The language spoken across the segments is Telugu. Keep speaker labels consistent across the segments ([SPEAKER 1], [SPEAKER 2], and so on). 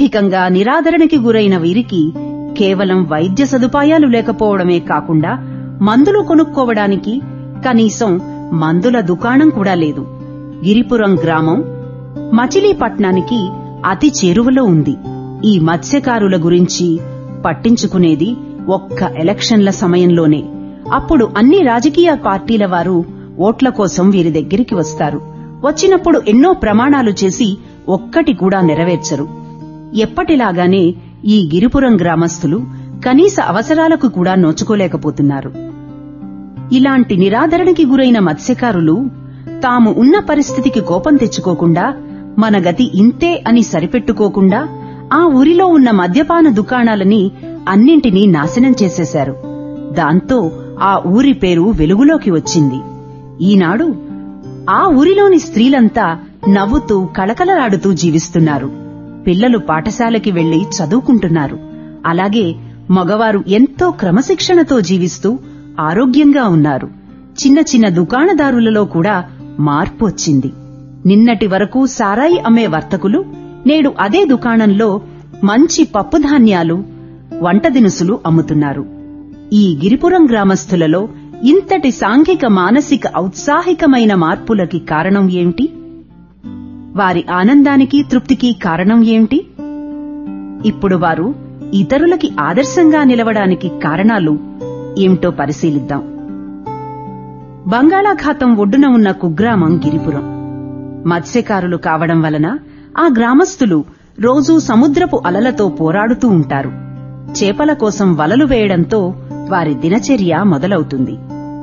[SPEAKER 1] ఆర్థికంగా నిరాదరణకి గురైన వీరికి కేవలం వైద్య సదుపాయాలు లేకపోవడమే కాకుండా మందులు కొనుక్కోవడానికి కనీసం మందుల దుకాణం కూడా లేదు గిరిపురం గ్రామం మచిలీపట్నానికి అతి చేరువలో ఉంది ఈ మత్స్యకారుల గురించి పట్టించుకునేది ఒక్క ఎలక్షన్ల సమయంలోనే అప్పుడు అన్ని రాజకీయ పార్టీల వారు ఓట్ల కోసం వీరి దగ్గరికి వస్తారు వచ్చినప్పుడు ఎన్నో ప్రమాణాలు చేసి ఒక్కటి కూడా నెరవేర్చరు ఎప్పటిలాగానే ఈ గిరిపురం గ్రామస్తులు కనీస అవసరాలకు కూడా నోచుకోలేకపోతున్నారు ఇలాంటి నిరాదరణకి గురైన మత్స్యకారులు తాము ఉన్న పరిస్థితికి కోపం తెచ్చుకోకుండా మన గతి ఇంతే అని సరిపెట్టుకోకుండా ఆ ఊరిలో ఉన్న మద్యపాన దుకాణాలని అన్నింటినీ నాశనం చేసేశారు దాంతో ఆ ఊరి పేరు వెలుగులోకి వచ్చింది ఈనాడు ఆ ఊరిలోని స్త్రీలంతా నవ్వుతూ కళకళలాడుతూ జీవిస్తున్నారు పిల్లలు పాఠశాలకి వెళ్లి చదువుకుంటున్నారు అలాగే మగవారు ఎంతో క్రమశిక్షణతో జీవిస్తూ ఆరోగ్యంగా ఉన్నారు చిన్న చిన్న దుకాణదారులలో కూడా మార్పు వచ్చింది నిన్నటి వరకు సారాయి అమ్మే వర్తకులు నేడు అదే దుకాణంలో మంచి పప్పుధాన్యాలు వంట దినుసులు అమ్ముతున్నారు ఈ గిరిపురం గ్రామస్తులలో ఇంతటి సాంఘిక మానసిక ఔత్సాహికమైన మార్పులకి కారణం ఏమిటి వారి ఆనందానికి తృప్తికి కారణం ఏమిటి ఇప్పుడు వారు ఇతరులకి ఆదర్శంగా నిలవడానికి కారణాలు ఏమిటో పరిశీలిద్దాం బంగాళాఖాతం ఒడ్డున ఉన్న కుగ్రామం గిరిపురం మత్స్యకారులు కావడం వలన ఆ గ్రామస్తులు రోజూ సముద్రపు అలలతో పోరాడుతూ ఉంటారు చేపల కోసం వలలు వేయడంతో వారి దినచర్య మొదలవుతుంది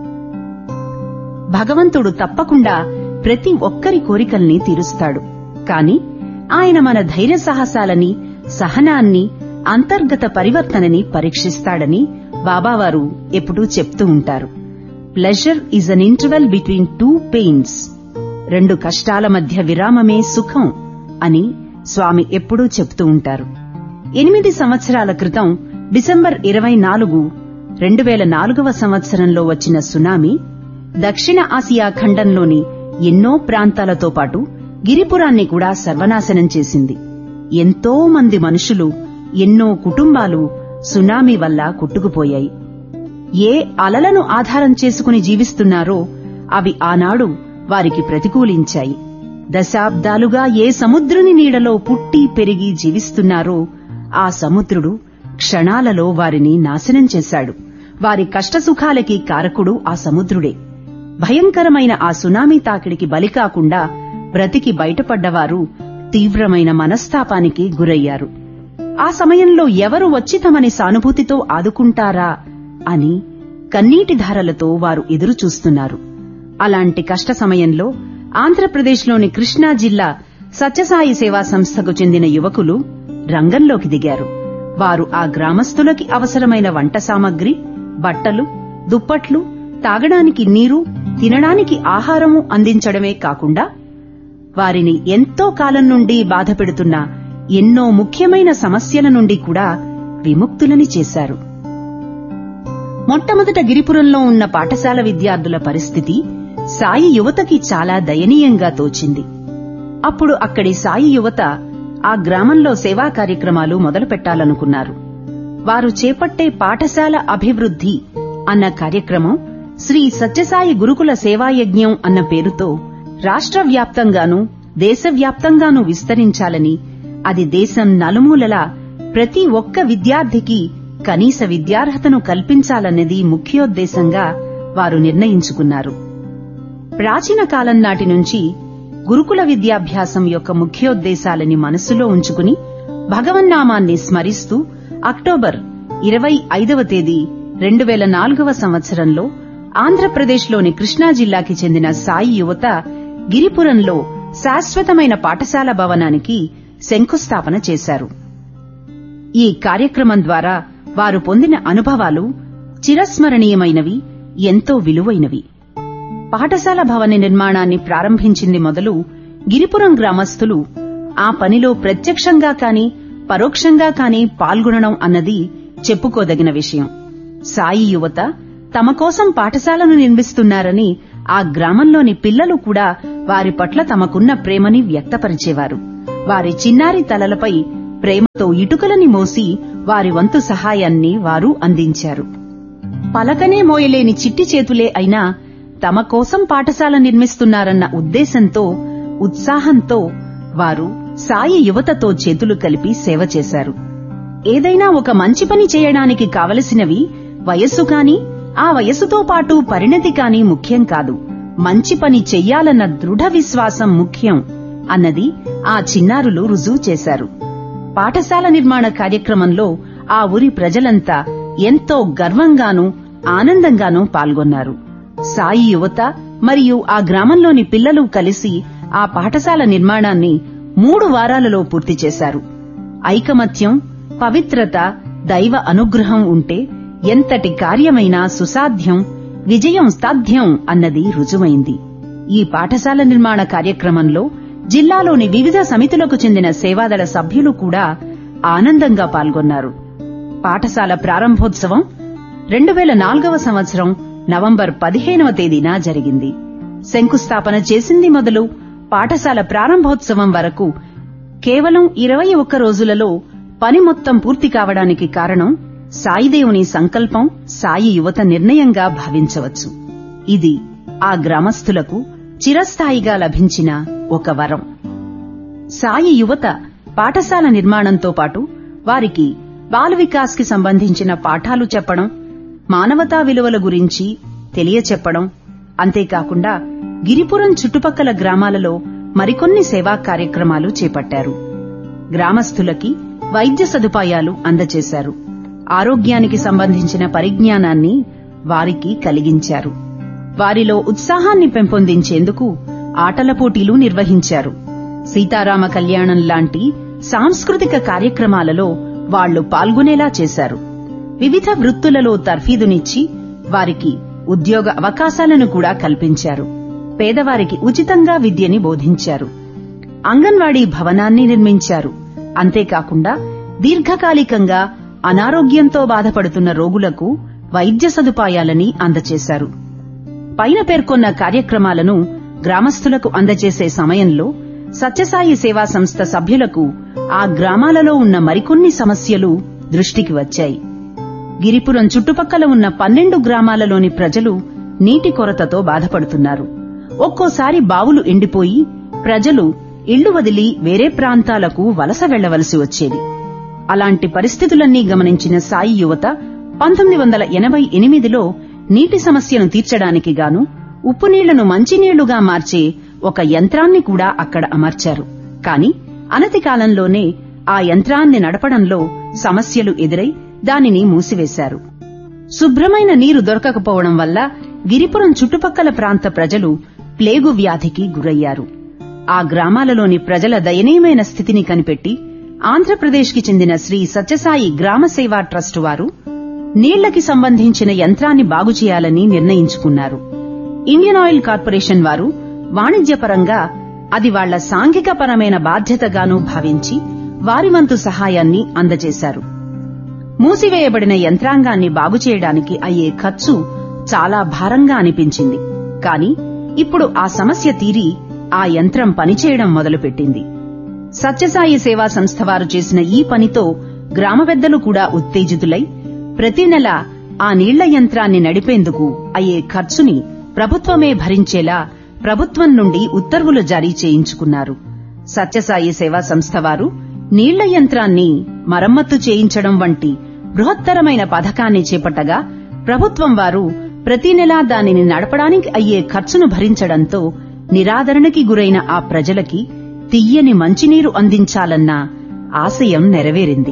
[SPEAKER 1] భగవంతుడు తప్పకుండా ప్రతి ఒక్కరి కోరికల్ని తీరుస్తాడు కాని ఆయన మన ధైర్య సాహసాలని సహనాన్ని అంతర్గత పరివర్తనని పరీక్షిస్తాడని బాబావారు ఎప్పుడూ చెప్తూ ఉంటారు pleasure is an interval between two pains రెండు కష్టాల మధ్య విరామమే సుఖం అని స్వామి ఎప్పుడూ చెప్తూ ఉంటారు ఎనిమిది సంవత్సరాల క్రితం డిసెంబర్ ఇరవై నాలుగు రెండు వేల నాలుగవ సంవత్సరంలో వచ్చిన సునామీ దక్షిణ ఆసియా ఖండంలోని ఎన్నో ప్రాంతాలతో పాటు గిరిపురాన్ని కూడా సర్వనాశనం చేసింది ఎంతో మంది మనుషులు ఎన్నో కుటుంబాలు సునామీ వల్ల కొట్టుకుపోయాయి ఏ అలలను ఆధారం చేసుకుని జీవిస్తున్నారో అవి ఆనాడు వారికి ప్రతికూలించాయి దశాబ్దాలుగా ఏ సముద్రుని నీడలో పుట్టి పెరిగి జీవిస్తున్నారో ఆ సముద్రుడు క్షణాలలో వారిని నాశనం చేశాడు వారి కష్టసుఖాలకి కారకుడు ఆ సముద్రుడే భయంకరమైన ఆ సునామీ తాకిడికి బలికాకుండా బ్రతికి బయటపడ్డవారు తీవ్రమైన మనస్తాపానికి గురయ్యారు ఆ సమయంలో ఎవరు వచ్చి తమని సానుభూతితో ఆదుకుంటారా అని కన్నీటి ధారలతో వారు ఎదురుచూస్తున్నారు అలాంటి కష్ట సమయంలో ఆంధ్రప్రదేశ్లోని కృష్ణా జిల్లా సత్యసాయి సేవా సంస్థకు చెందిన యువకులు రంగంలోకి దిగారు వారు ఆ గ్రామస్తులకి అవసరమైన వంట సామగ్రి బట్టలు దుప్పట్లు తాగడానికి నీరు తినడానికి ఆహారము అందించడమే కాకుండా వారిని ఎంతో కాలం నుండి బాధపెడుతున్న ఎన్నో ముఖ్యమైన సమస్యల నుండి కూడా విముక్తులని చేశారు మొట్టమొదట గిరిపురంలో ఉన్న పాఠశాల విద్యార్థుల పరిస్థితి సాయి యువతకి చాలా దయనీయంగా తోచింది అప్పుడు అక్కడి సాయి యువత ఆ గ్రామంలో సేవా కార్యక్రమాలు మొదలుపెట్టాలనుకున్నారు వారు చేపట్టే పాఠశాల అభివృద్ధి అన్న కార్యక్రమం శ్రీ సత్యసాయి గురుకుల సేవాయజ్ఞం అన్న పేరుతో రాష్ట్ర వ్యాప్తంగానూ దేశవ్యాప్తంగానూ విస్తరించాలని అది దేశం నలుమూలలా ప్రతి ఒక్క విద్యార్థికి కనీస విద్యార్హతను కల్పించాలన్నది ముఖ్యోద్దేశంగా వారు నిర్ణయించుకున్నారు ప్రాచీన కాలం నాటి నుంచి గురుకుల విద్యాభ్యాసం యొక్క ముఖ్యోద్దేశాలని మనస్సులో ఉంచుకుని భగవన్నామాన్ని స్మరిస్తూ అక్టోబర్ ఇరవై ఐదవ తేదీ రెండు వేల నాలుగవ సంవత్సరంలో ఆంధ్రప్రదేశ్లోని కృష్ణా జిల్లాకి చెందిన సాయి యువత గిరిపురంలో శాశ్వతమైన పాఠశాల భవనానికి శంకుస్థాపన చేశారు ఈ కార్యక్రమం ద్వారా వారు పొందిన అనుభవాలు చిరస్మరణీయమైనవి ఎంతో విలువైనవి పాఠశాల భవన నిర్మాణాన్ని ప్రారంభించింది మొదలు గిరిపురం గ్రామస్తులు ఆ పనిలో ప్రత్యక్షంగా కాని పరోక్షంగా కాని పాల్గొనడం అన్నది చెప్పుకోదగిన విషయం సాయి యువత తమ కోసం పాఠశాలను నిర్మిస్తున్నారని ఆ గ్రామంలోని పిల్లలు కూడా వారి పట్ల తమకున్న ప్రేమని వ్యక్తపరిచేవారు వారి చిన్నారి తలలపై ప్రేమతో ఇటుకలని మోసి వారి వంతు సహాయాన్ని వారు అందించారు పలకనే మోయలేని చిట్టి చేతులే అయినా తమ కోసం పాఠశాల నిర్మిస్తున్నారన్న ఉద్దేశంతో ఉత్సాహంతో వారు సాయి యువతతో చేతులు కలిపి సేవ చేశారు ఏదైనా ఒక మంచి పని చేయడానికి కావలసినవి వయస్సు కాని ఆ వయస్సుతో పాటు పరిణతి కాని ముఖ్యం కాదు మంచి పని చెయ్యాలన్న దృఢ విశ్వాసం ముఖ్యం అన్నది ఆ చిన్నారులు రుజువు చేశారు పాఠశాల నిర్మాణ కార్యక్రమంలో ఆ ఊరి ప్రజలంతా ఎంతో గర్వంగానూ ఆనందంగానూ పాల్గొన్నారు సాయి యువత మరియు ఆ గ్రామంలోని పిల్లలు కలిసి ఆ పాఠశాల నిర్మాణాన్ని మూడు వారాలలో పూర్తి చేశారు ఐకమత్యం పవిత్రత దైవ అనుగ్రహం ఉంటే ఎంతటి కార్యమైనా సుసాధ్యం విజయం సాధ్యం అన్నది రుజువైంది ఈ పాఠశాల నిర్మాణ కార్యక్రమంలో జిల్లాలోని వివిధ సమితులకు చెందిన సేవాదళ సభ్యులు కూడా ఆనందంగా పాల్గొన్నారు పాఠశాల ప్రారంభోత్సవం రెండు వేల నాలుగవ సంవత్సరం నవంబర్ పదిహేనవ తేదీన జరిగింది శంకుస్థాపన చేసింది మొదలు పాఠశాల ప్రారంభోత్సవం వరకు కేవలం ఇరవై ఒక్క రోజులలో పని మొత్తం పూర్తి కావడానికి కారణం సాయిదేవుని సంకల్పం సాయి యువత నిర్ణయంగా భావించవచ్చు ఇది ఆ గ్రామస్తులకు చిరస్థాయిగా లభించిన ఒక వరం సాయి యువత పాఠశాల నిర్మాణంతో పాటు వారికి బాల వికాస్ కి సంబంధించిన పాఠాలు చెప్పడం మానవతా విలువల గురించి తెలియచెప్పడం అంతేకాకుండా గిరిపురం చుట్టుపక్కల గ్రామాలలో మరికొన్ని సేవా కార్యక్రమాలు చేపట్టారు గ్రామస్తులకి వైద్య సదుపాయాలు అందజేశారు ఆరోగ్యానికి సంబంధించిన పరిజ్ఞానాన్ని వారికి కలిగించారు వారిలో ఉత్సాహాన్ని పెంపొందించేందుకు ఆటల పోటీలు నిర్వహించారు సీతారామ కళ్యాణం లాంటి సాంస్కృతిక కార్యక్రమాలలో వాళ్లు పాల్గొనేలా చేశారు వివిధ వృత్తులలో తర్ఫీదునిచ్చి వారికి ఉద్యోగ అవకాశాలను కూడా కల్పించారు పేదవారికి ఉచితంగా విద్యని బోధించారు అంగన్వాడీ భవనాన్ని నిర్మించారు అంతేకాకుండా దీర్ఘకాలికంగా అనారోగ్యంతో బాధపడుతున్న రోగులకు వైద్య సదుపాయాలని అందజేశారు పైన పేర్కొన్న కార్యక్రమాలను గ్రామస్తులకు అందజేసే సమయంలో సత్యసాయి సేవా సంస్థ సభ్యులకు ఆ గ్రామాలలో ఉన్న మరికొన్ని సమస్యలు దృష్టికి వచ్చాయి గిరిపురం చుట్టుపక్కల ఉన్న పన్నెండు గ్రామాలలోని ప్రజలు నీటి కొరతతో బాధపడుతున్నారు ఒక్కోసారి బావులు ఎండిపోయి ప్రజలు ఇళ్లు వదిలి వేరే ప్రాంతాలకు వలస వెళ్లవలసి వచ్చేది అలాంటి పరిస్థితులన్నీ గమనించిన సాయి యువత పంతొమ్మిది వందల ఎనభై ఎనిమిదిలో నీటి సమస్యను తీర్చడానికి గాను ఉప్పు నీళ్లను మంచినీళ్లుగా మార్చే ఒక యంత్రాన్ని కూడా అక్కడ అమర్చారు కాని అనతి కాలంలోనే ఆ యంత్రాన్ని నడపడంలో సమస్యలు ఎదురై దానిని మూసివేశారు శుభ్రమైన నీరు దొరకకపోవడం వల్ల గిరిపురం చుట్టుపక్కల ప్రాంత ప్రజలు ప్లేగు వ్యాధికి గురయ్యారు ఆ గ్రామాలలోని ప్రజల దయనీయమైన స్థితిని కనిపెట్టి ఆంధ్రప్రదేశ్కి చెందిన శ్రీ సత్యసాయి గ్రామ సేవా ట్రస్టు వారు నీళ్లకి సంబంధించిన యంత్రాన్ని బాగుచేయాలని నిర్ణయించుకున్నారు ఇండియన్ ఆయిల్ కార్పొరేషన్ వారు వాణిజ్యపరంగా అది వాళ్ల సాంఘికపరమైన బాధ్యతగానూ భావించి వారి వంతు సహాయాన్ని అందజేశారు మూసివేయబడిన యంత్రాంగాన్ని బాగుచేయడానికి అయ్యే ఖర్చు చాలా భారంగా అనిపించింది కాని ఇప్పుడు ఆ సమస్య తీరి ఆ యంత్రం పనిచేయడం మొదలుపెట్టింది సత్యసాయి సేవా సంస్థ వారు చేసిన ఈ పనితో గ్రామ పెద్దలు కూడా ఉత్తేజితులై ప్రతి నెల ఆ నీళ్ల యంత్రాన్ని నడిపేందుకు అయ్యే ఖర్చుని ప్రభుత్వమే భరించేలా ప్రభుత్వం నుండి ఉత్తర్వులు జారీ చేయించుకున్నారు సత్యసాయి సేవా సంస్థ వారు నీళ్ల యంత్రాన్ని మరమ్మత్తు చేయించడం వంటి బృహత్తరమైన పథకాన్ని చేపట్టగా ప్రభుత్వం వారు ప్రతి నెలా దానిని నడపడానికి అయ్యే ఖర్చును భరించడంతో నిరాదరణకి గురైన ఆ ప్రజలకి తియ్యని మంచినీరు అందించాలన్న ఆశయం నెరవేరింది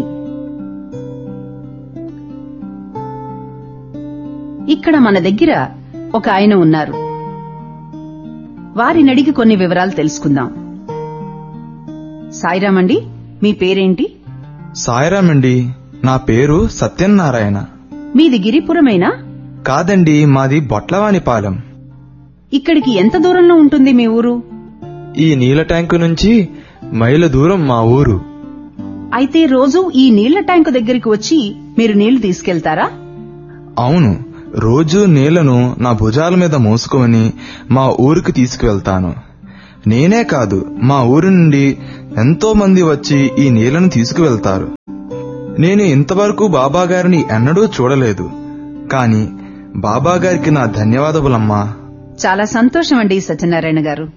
[SPEAKER 1] ఇక్కడ మన దగ్గర ఒక ఆయన ఉన్నారు వారినడిగి కొన్ని వివరాలు తెలుసుకుందాం సాయిరామండి మీ పేరేంటి
[SPEAKER 2] సాయిరామండి నా పేరు సత్యనారాయణ
[SPEAKER 1] మీది గిరిపురమేనా
[SPEAKER 2] కాదండి మాది బొట్లవానిపాలెం
[SPEAKER 1] ఇక్కడికి ఎంత దూరంలో ఉంటుంది మీ ఊరు
[SPEAKER 2] ఈ నీళ్ల ట్యాంకు నుంచి మైల దూరం మా ఊరు
[SPEAKER 1] అయితే రోజు ఈ నీళ్ల ట్యాంకు దగ్గరికి వచ్చి మీరు నీళ్లు తీసుకెళ్తారా
[SPEAKER 2] అవును రోజూ నీళ్లను నా భుజాల మీద మోసుకొని మా ఊరికి తీసుకువెళ్తాను నేనే కాదు మా ఊరి నుండి ఎంతో మంది వచ్చి ఈ నీళ్లను తీసుకువెళ్తారు నేను ఇంతవరకు బాబా గారిని ఎన్నడూ చూడలేదు కాని బాబా గారికి నా ధన్యవాదములమ్మా
[SPEAKER 1] చాలా సంతోషం అండి సత్యనారాయణ గారు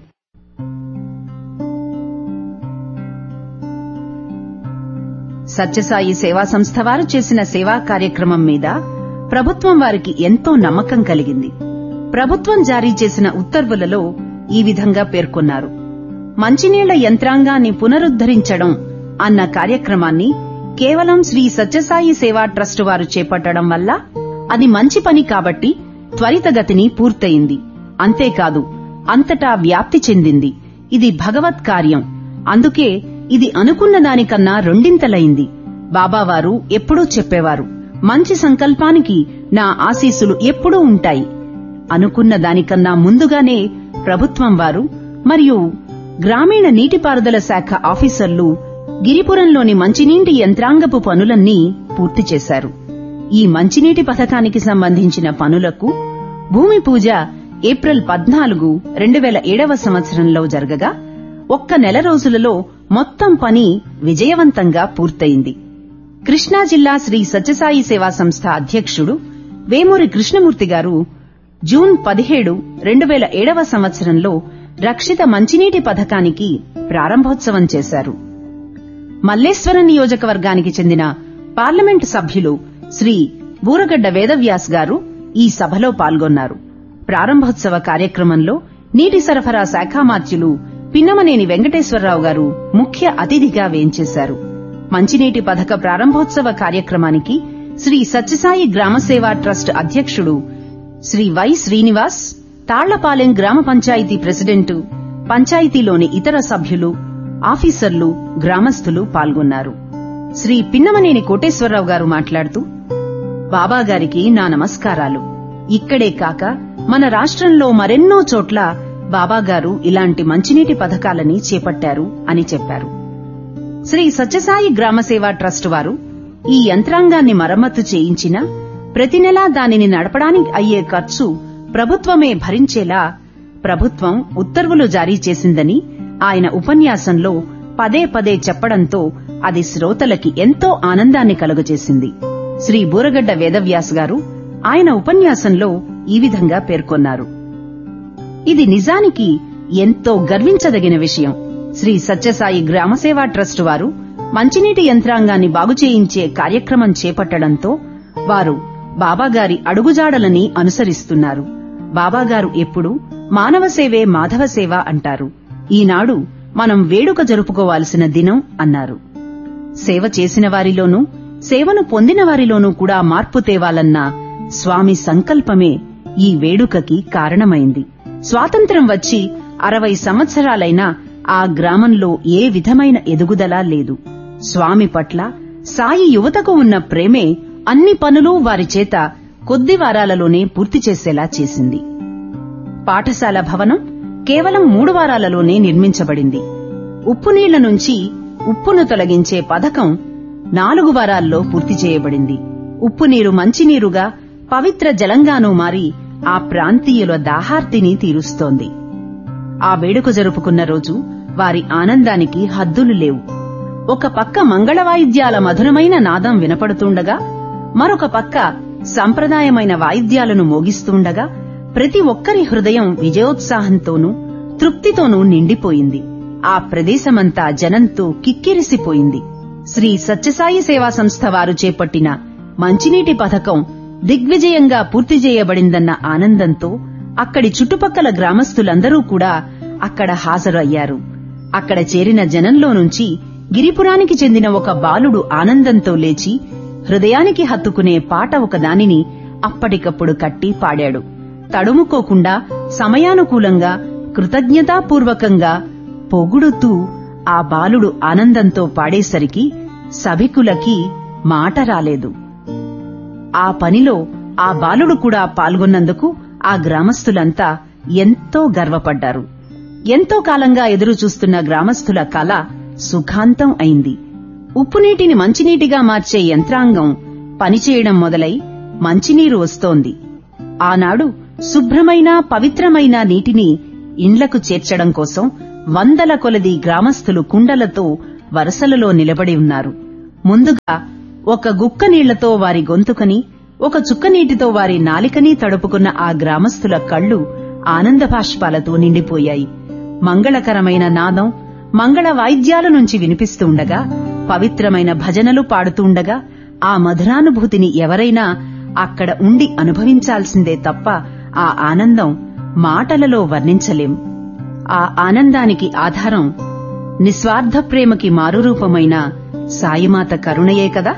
[SPEAKER 1] సత్యసాయి సేవా సంస్థ వారు చేసిన సేవా కార్యక్రమం మీద ప్రభుత్వం వారికి ఎంతో నమ్మకం కలిగింది ప్రభుత్వం జారీ చేసిన ఉత్తర్వులలో ఈ విధంగా పేర్కొన్నారు మంచినీళ్ల యంత్రాంగాన్ని పునరుద్ధరించడం అన్న కార్యక్రమాన్ని కేవలం శ్రీ సత్యసాయి సేవా ట్రస్ట్ వారు చేపట్టడం వల్ల అది మంచి పని కాబట్టి త్వరితగతిని పూర్తయింది అంతేకాదు అంతటా వ్యాప్తి చెందింది ఇది భగవత్ కార్యం అందుకే ఇది అనుకున్న దానికన్నా రెండింతలైంది బాబావారు ఎప్పుడూ చెప్పేవారు మంచి సంకల్పానికి నా ఆశీస్సులు ఎప్పుడూ ఉంటాయి అనుకున్న దానికన్నా ముందుగానే ప్రభుత్వం వారు మరియు గ్రామీణ నీటిపారుదల శాఖ ఆఫీసర్లు గిరిపురంలోని మంచినీటి యంత్రాంగపు పనులన్నీ పూర్తి చేశారు ఈ మంచినీటి పథకానికి సంబంధించిన పనులకు భూమి పూజ ఏప్రిల్ పద్నాలుగు రెండు వేల ఏడవ సంవత్సరంలో జరగగా ఒక్క నెల రోజులలో మొత్తం పని విజయవంతంగా పూర్తయింది కృష్ణా జిల్లా శ్రీ సత్యసాయి సేవా సంస్థ అధ్యక్షుడు వేమూరి కృష్ణమూర్తి గారు జూన్ పదిహేడు రెండు వేల ఏడవ సంవత్సరంలో రక్షిత మంచినీటి పథకానికి ప్రారంభోత్సవం చేశారు మల్లేశ్వరం నియోజకవర్గానికి చెందిన పార్లమెంటు సభ్యులు శ్రీ బూరగడ్డ వేదవ్యాస్ గారు ఈ సభలో పాల్గొన్నారు ప్రారంభోత్సవ కార్యక్రమంలో నీటి సరఫరా శాఖామాత్యులు పిన్నమనేని వెంకటేశ్వరరావు గారు ముఖ్య అతిథిగా వేంచేశారు మంచినీటి పథక ప్రారంభోత్సవ కార్యక్రమానికి శ్రీ సత్యసాయి గ్రామసేవా ట్రస్ట్ అధ్యక్షుడు శ్రీ వై శ్రీనివాస్ తాళ్లపాలెం గ్రామ పంచాయతీ ప్రెసిడెంటు పంచాయతీలోని ఇతర సభ్యులు ఆఫీసర్లు గ్రామస్తులు పాల్గొన్నారు శ్రీ పిన్నమనేని కోటేశ్వరరావు గారు మాట్లాడుతూ బాబాగారికి నా నమస్కారాలు ఇక్కడే కాక మన రాష్ట్రంలో మరెన్నో చోట్ల బాబాగారు ఇలాంటి మంచినీటి పథకాలని చేపట్టారు అని చెప్పారు శ్రీ సత్యసాయి గ్రామసేవా ట్రస్ట్ వారు ఈ యంత్రాంగాన్ని మరమ్మతు చేయించినా ప్రతి నెలా దానిని నడపడానికి అయ్యే ఖర్చు ప్రభుత్వమే భరించేలా ప్రభుత్వం ఉత్తర్వులు జారీ చేసిందని ఆయన ఉపన్యాసంలో పదే పదే చెప్పడంతో అది శ్రోతలకి ఎంతో ఆనందాన్ని కలుగజేసింది శ్రీ బూరగడ్డ వేదవ్యాస్ గారు ఆయన ఉపన్యాసంలో ఈ విధంగా పేర్కొన్నారు ఇది నిజానికి ఎంతో గర్వించదగిన విషయం శ్రీ సత్యసాయి గ్రామసేవా ట్రస్ట్ వారు మంచినీటి యంత్రాంగాన్ని బాగుచేయించే కార్యక్రమం చేపట్టడంతో వారు బాబాగారి అడుగుజాడలని అనుసరిస్తున్నారు బాబాగారు ఎప్పుడూ మానవ సేవే మాధవ సేవ అంటారు ఈనాడు మనం వేడుక జరుపుకోవాల్సిన దినం అన్నారు సేవ చేసిన వారిలోనూ సేవను పొందిన వారిలోనూ కూడా మార్పు తేవాలన్న స్వామి సంకల్పమే ఈ వేడుకకి కారణమైంది స్వాతంత్ర్యం వచ్చి అరవై సంవత్సరాలైనా ఆ గ్రామంలో ఏ విధమైన ఎదుగుదల లేదు స్వామి పట్ల సాయి యువతకు ఉన్న ప్రేమే అన్ని పనులు వారి చేత కొద్ది వారాలలోనే పూర్తి చేసేలా చేసింది పాఠశాల భవనం కేవలం మూడు వారాలలోనే నిర్మించబడింది ఉప్పు నీళ్ల నుంచి ఉప్పును తొలగించే పథకం నాలుగు వారాల్లో పూర్తి చేయబడింది ఉప్పు నీరు మంచినీరుగా పవిత్ర జలంగానూ మారి ఆ ప్రాంతీయుల దాహార్తిని తీరుస్తోంది ఆ వేడుక జరుపుకున్న రోజు వారి ఆనందానికి హద్దులు లేవు ఒక పక్క మంగళవాయిద్యాల మధురమైన నాదం వినపడుతుండగా మరొక పక్క సంప్రదాయమైన వాయిద్యాలను మోగిస్తుండగా ప్రతి ఒక్కరి హృదయం విజయోత్సాహంతోనూ తృప్తితోనూ నిండిపోయింది ఆ ప్రదేశమంతా జనంతో కిక్కిరిసిపోయింది శ్రీ సత్యసాయి సేవా సంస్థ వారు చేపట్టిన మంచినీటి పథకం దిగ్విజయంగా పూర్తి చేయబడిందన్న ఆనందంతో అక్కడి చుట్టుపక్కల గ్రామస్తులందరూ కూడా అక్కడ హాజరు అయ్యారు అక్కడ చేరిన జనంలో నుంచి గిరిపురానికి చెందిన ఒక బాలుడు ఆనందంతో లేచి హృదయానికి హత్తుకునే పాట ఒకదానిని అప్పటికప్పుడు కట్టి పాడాడు తడుముకోకుండా సమయానుకూలంగా కృతజ్ఞతాపూర్వకంగా పొగుడుతూ ఆ బాలుడు ఆనందంతో పాడేసరికి సభికులకి మాట రాలేదు ఆ పనిలో ఆ బాలుడు కూడా పాల్గొన్నందుకు ఆ గ్రామస్తులంతా ఎంతో గర్వపడ్డారు ఎంతో కాలంగా ఎదురు చూస్తున్న గ్రామస్తుల కళ సుఖాంతం అయింది ఉప్పునీటిని మంచినీటిగా మార్చే యంత్రాంగం పనిచేయడం మొదలై మంచినీరు వస్తోంది ఆనాడు శుభ్రమైన పవిత్రమైన నీటిని ఇండ్లకు చేర్చడం కోసం వందల కొలది గ్రామస్తులు కుండలతో వరసలలో నిలబడి ఉన్నారు ముందుగా ఒక గుక్క నీళ్లతో వారి గొంతుకని ఒక చుక్క నీటితో వారి నాలికని తడుపుకున్న ఆ గ్రామస్తుల కళ్ళు ఆనంద బాష్పాలతో నిండిపోయాయి మంగళకరమైన నాదం మంగళ వాయిద్యాల నుంచి వినిపిస్తూ ఉండగా పవిత్రమైన భజనలు పాడుతూ ఉండగా ఆ మధురానుభూతిని ఎవరైనా అక్కడ ఉండి అనుభవించాల్సిందే తప్ప ఆ ఆనందం మాటలలో వర్ణించలేం ఆ ఆనందానికి ఆధారం నిస్వార్థ ప్రేమకి మారురూపమైన సాయిమాత కరుణయే కదా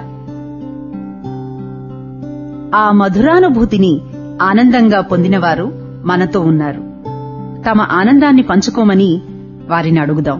[SPEAKER 1] ఆ మధురానుభూతిని ఆనందంగా పొందినవారు మనతో ఉన్నారు తమ ఆనందాన్ని పంచుకోమని వారిని అడుగుదాం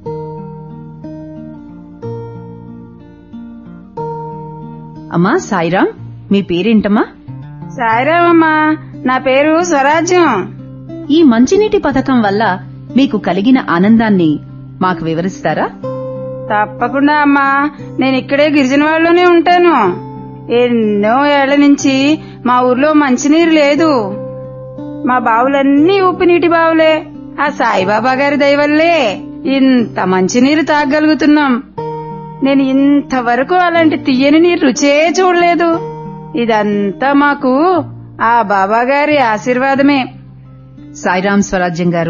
[SPEAKER 1] అమ్మా సాయిరాం మీ పేరేంటమ్మా
[SPEAKER 3] సాయిరామమ్మా నా పేరు స్వరాజ్యం
[SPEAKER 1] ఈ మంచినీటి పథకం వల్ల మీకు కలిగిన ఆనందాన్ని మాకు వివరిస్తారా
[SPEAKER 3] తప్పకుండా అమ్మా నేను ఇక్కడే గిరిజన వాళ్ళలోనే ఉంటాను ఎన్నో ఏళ్ల నుంచి మా ఊర్లో మంచినీరు లేదు మా బావులన్నీ ఉప్పు నీటి బావులే ఆ సాయిబాబా గారి దయవల్లే ఇంత మంచినీరు తాగగలుగుతున్నాం నేను ఇంతవరకు అలాంటి తీయని నీరు రుచే చూడలేదు ఇదంతా మాకు ఆ బాబా గారి ఆశీర్వాదమే
[SPEAKER 1] సాయిరాం స్వరాజ్యం గారు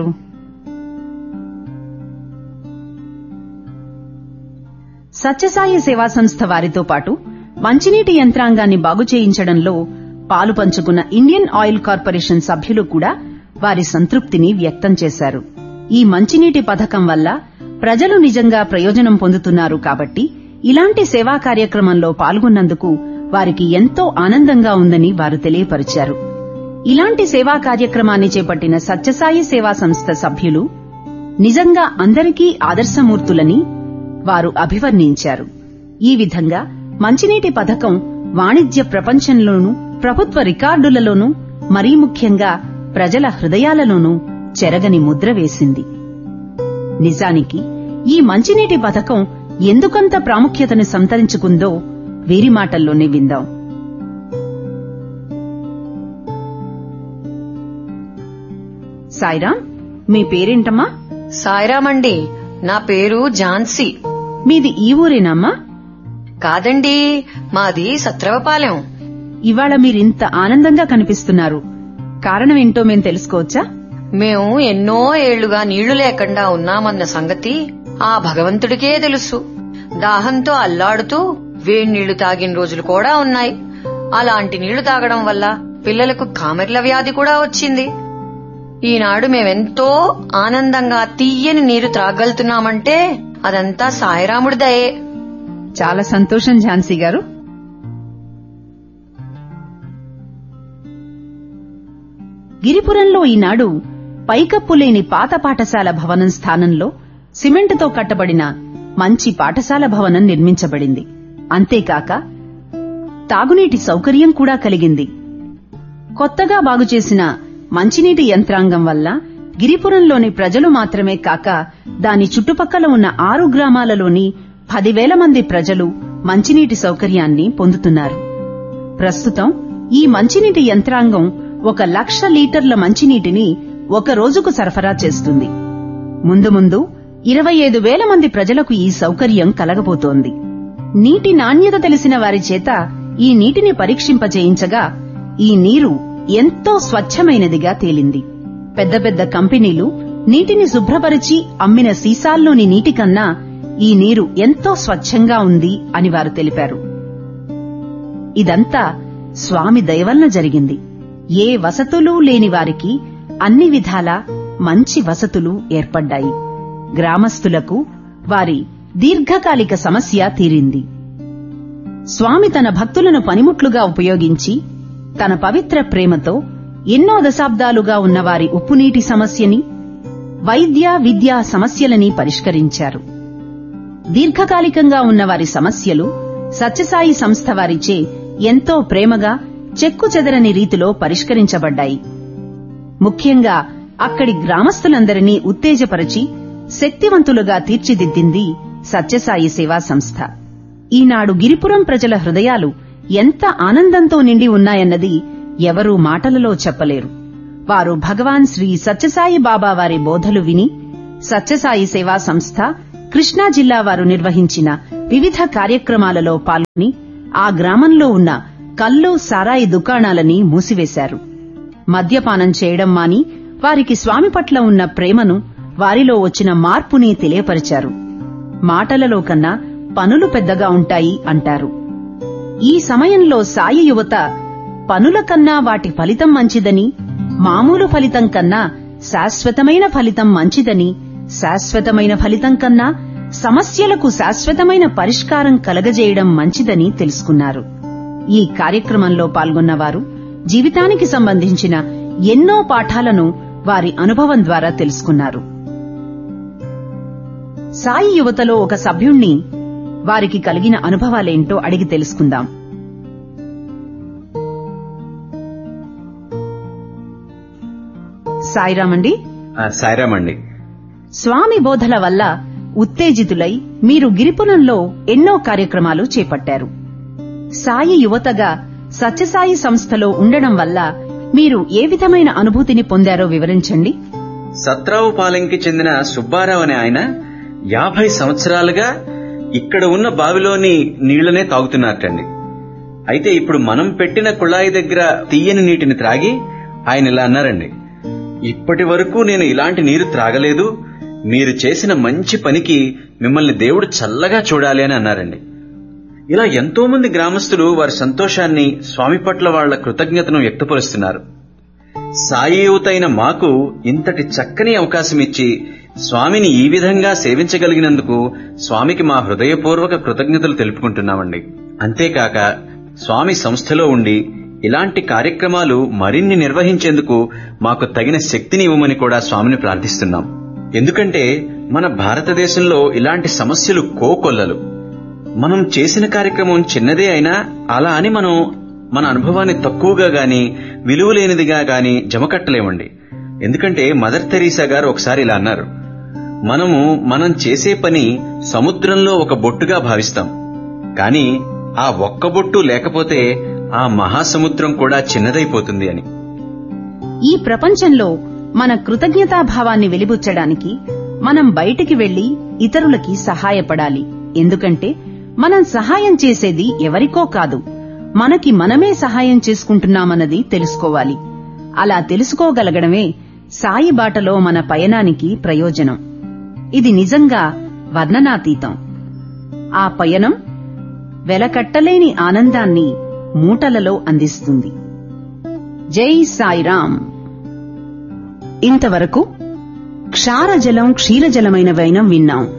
[SPEAKER 1] సత్యసాయి సేవా సంస్థ వారితో పాటు మంచినీటి యంత్రాంగాన్ని బాగు చేయించడంలో పాలు పంచుకున్న ఇండియన్ ఆయిల్ కార్పొరేషన్ సభ్యులు కూడా వారి సంతృప్తిని వ్యక్తం చేశారు ఈ మంచినీటి పథకం వల్ల ప్రజలు నిజంగా ప్రయోజనం పొందుతున్నారు కాబట్టి ఇలాంటి సేవా కార్యక్రమంలో పాల్గొన్నందుకు వారికి ఎంతో ఆనందంగా ఉందని వారు తెలియపరిచారు ఇలాంటి సేవా కార్యక్రమాన్ని చేపట్టిన సత్యసాయి సేవా సంస్థ సభ్యులు నిజంగా అందరికీ ఆదర్శమూర్తులని వారు అభివర్ణించారు ఈ విధంగా మంచినీటి పథకం వాణిజ్య ప్రపంచంలోనూ ప్రభుత్వ రికార్డులలోనూ మరీ ముఖ్యంగా ప్రజల హృదయాలలోనూ చెరగని ముద్ర వేసింది నిజానికి ఈ మంచినీటి పథకం ఎందుకంత ప్రాముఖ్యతను సంతరించుకుందో వీరి మాటల్లోనే విందాం సాయిరాం మీ పేరేంటమ్మా
[SPEAKER 4] సాయిరామండి నా పేరు ఝాన్సీ
[SPEAKER 1] మీది ఈ ఊరేనమ్మా
[SPEAKER 4] కాదండి మాది సత్రవపాలెం
[SPEAKER 1] ఇవాళ మీరింత ఆనందంగా కనిపిస్తున్నారు కారణమేంటో మేం తెలుసుకోవచ్చా
[SPEAKER 4] మేము ఎన్నో ఏళ్లుగా నీళ్లు లేకుండా ఉన్నామన్న సంగతి ఆ భగవంతుడికే తెలుసు దాహంతో అల్లాడుతూ వేడి నీళ్లు తాగిన రోజులు కూడా ఉన్నాయి అలాంటి నీళ్లు తాగడం వల్ల పిల్లలకు కామెర్ల వ్యాధి కూడా వచ్చింది ఈనాడు మేమెంతో ఆనందంగా తీయని నీరు త్రాగలుగుతున్నామంటే అదంతా సాయిరాముడి దయే
[SPEAKER 1] చాలా సంతోషం ఝాన్సీ గారు గిరిపురంలో ఈనాడు పైకప్పు లేని పాత పాఠశాల భవనం స్థానంలో సిమెంటుతో కట్టబడిన మంచి పాఠశాల భవనం నిర్మించబడింది అంతేకాక తాగునీటి సౌకర్యం కూడా కలిగింది కొత్తగా బాగుచేసిన మంచినీటి యంత్రాంగం వల్ల గిరిపురంలోని ప్రజలు మాత్రమే కాక దాని చుట్టుపక్కల ఉన్న ఆరు గ్రామాలలోని పదివేల మంది ప్రజలు మంచినీటి సౌకర్యాన్ని పొందుతున్నారు ప్రస్తుతం ఈ మంచినీటి యంత్రాంగం ఒక లక్ష లీటర్ల మంచినీటిని ఒక రోజుకు సరఫరా చేస్తుంది ముందు ముందు ఇరవై ఐదు వేల మంది ప్రజలకు ఈ సౌకర్యం కలగబోతోంది నీటి నాణ్యత తెలిసిన వారి చేత ఈ నీటిని పరీక్షింపచేయించగా ఈ నీరు ఎంతో స్వచ్ఛమైనదిగా తేలింది పెద్ద పెద్ద కంపెనీలు నీటిని శుభ్రపరిచి అమ్మిన సీసాల్లోని నీటి కన్నా ఈ నీరు ఎంతో స్వచ్ఛంగా ఉంది అని వారు తెలిపారు ఇదంతా స్వామి దయవలన జరిగింది ఏ వసతులు లేని వారికి అన్ని విధాలా మంచి వసతులు ఏర్పడ్డాయి గ్రామస్తులకు వారి దీర్ఘకాలిక సమస్య తీరింది స్వామి తన భక్తులను పనిముట్లుగా ఉపయోగించి తన పవిత్ర ప్రేమతో ఎన్నో దశాబ్దాలుగా ఉన్న వారి ఉప్పునీటి సమస్యని వైద్య విద్యా సమస్యలని పరిష్కరించారు దీర్ఘకాలికంగా ఉన్న వారి సమస్యలు సత్యసాయి సంస్థ వారిచే ఎంతో ప్రేమగా చెక్కు చెదరని రీతిలో పరిష్కరించబడ్డాయి ముఖ్యంగా అక్కడి గ్రామస్తులందరినీ ఉత్తేజపరచి శక్తివంతులుగా తీర్చిదిద్దింది సత్యసాయి సేవా సంస్థ ఈనాడు గిరిపురం ప్రజల హృదయాలు ఎంత ఆనందంతో నిండి ఉన్నాయన్నది ఎవరూ మాటలలో చెప్పలేరు వారు భగవాన్ శ్రీ సత్యసాయి బాబా వారి బోధలు విని సత్యసాయి సేవా సంస్థ కృష్ణా జిల్లా వారు నిర్వహించిన వివిధ కార్యక్రమాలలో పాల్గొని ఆ గ్రామంలో ఉన్న కల్లు సారాయి దుకాణాలని మూసివేశారు మద్యపానం చేయడం మాని వారికి స్వామి పట్ల ఉన్న ప్రేమను వారిలో వచ్చిన మార్పుని తెలియపరిచారు మాటలలో కన్నా పనులు పెద్దగా ఉంటాయి అంటారు ఈ సమయంలో సాయి యువత పనుల కన్నా వాటి ఫలితం మంచిదని మామూలు ఫలితం కన్నా శాశ్వతమైన ఫలితం మంచిదని శాశ్వతమైన ఫలితం కన్నా సమస్యలకు శాశ్వతమైన పరిష్కారం కలగజేయడం మంచిదని తెలుసుకున్నారు ఈ కార్యక్రమంలో పాల్గొన్నవారు జీవితానికి సంబంధించిన ఎన్నో పాఠాలను వారి అనుభవం ద్వారా తెలుసుకున్నారు సాయి యువతలో ఒక సభ్యుణ్ణి వారికి కలిగిన అనుభవాలేంటో అడిగి తెలుసుకుందాం సాయిరామండి
[SPEAKER 5] ఆ, సాయిరామండి
[SPEAKER 1] స్వామి బోధల వల్ల ఉత్తేజితులై మీరు గిరిపురంలో ఎన్నో కార్యక్రమాలు చేపట్టారు సాయి యువతగా సత్యసాయి సంస్థలో ఉండడం వల్ల మీరు ఏ విధమైన అనుభూతిని పొందారో వివరించండి
[SPEAKER 5] సత్రావు పాలెంకి చెందిన సుబ్బారావు అనే ఆయన యాభై సంవత్సరాలుగా ఇక్కడ ఉన్న బావిలోని నీళ్లనే తాగుతున్నారటండి అయితే ఇప్పుడు మనం పెట్టిన కుళాయి దగ్గర తీయని నీటిని త్రాగి ఆయన ఇలా అన్నారండి ఇప్పటి వరకు నేను ఇలాంటి నీరు త్రాగలేదు మీరు చేసిన మంచి పనికి మిమ్మల్ని దేవుడు చల్లగా చూడాలి అని అన్నారండి ఇలా ఎంతో మంది గ్రామస్తులు వారి సంతోషాన్ని స్వామి పట్ల వాళ్ల కృతజ్ఞతను వ్యక్తపరుస్తున్నారు సాయి యువతైన మాకు ఇంతటి చక్కని అవకాశం ఇచ్చి స్వామిని ఈ విధంగా సేవించగలిగినందుకు స్వామికి మా హృదయపూర్వక కృతజ్ఞతలు తెలుపుకుంటున్నామండి అంతేకాక స్వామి సంస్థలో ఉండి ఇలాంటి కార్యక్రమాలు మరిన్ని నిర్వహించేందుకు మాకు తగిన శక్తిని ఇవ్వమని కూడా స్వామిని ప్రార్థిస్తున్నాం ఎందుకంటే మన భారతదేశంలో ఇలాంటి సమస్యలు కోకొల్లలు మనం చేసిన కార్యక్రమం చిన్నదే అయినా అలా అని మనం మన అనుభవాన్ని తక్కువగా గాని విలువలేనిదిగా గాని జమకట్టలేమండి ఎందుకంటే మదర్ తెరీసా గారు ఒకసారి ఇలా అన్నారు మనము మనం చేసే పని సముద్రంలో ఒక బొట్టుగా భావిస్తాం కానీ ఆ ఒక్క బొట్టు లేకపోతే ఆ మహాసముద్రం కూడా చిన్నదైపోతుంది అని
[SPEAKER 1] ఈ ప్రపంచంలో మన కృతజ్ఞతాభావాన్ని వెలిబుచ్చడానికి మనం బయటికి వెళ్లి ఇతరులకి సహాయపడాలి ఎందుకంటే మనం సహాయం చేసేది ఎవరికో కాదు మనకి మనమే సహాయం చేసుకుంటున్నామన్నది తెలుసుకోవాలి అలా తెలుసుకోగలగడమే సాయి బాటలో మన పయనానికి ప్రయోజనం ఇది నిజంగా వర్ణనాతీతం ఆ పయనం వెలకట్టలేని ఆనందాన్ని మూటలలో అందిస్తుంది జై సాయిరాం ఇంతవరకు క్షారజలం క్షీరజలమైన వైనం విన్నాం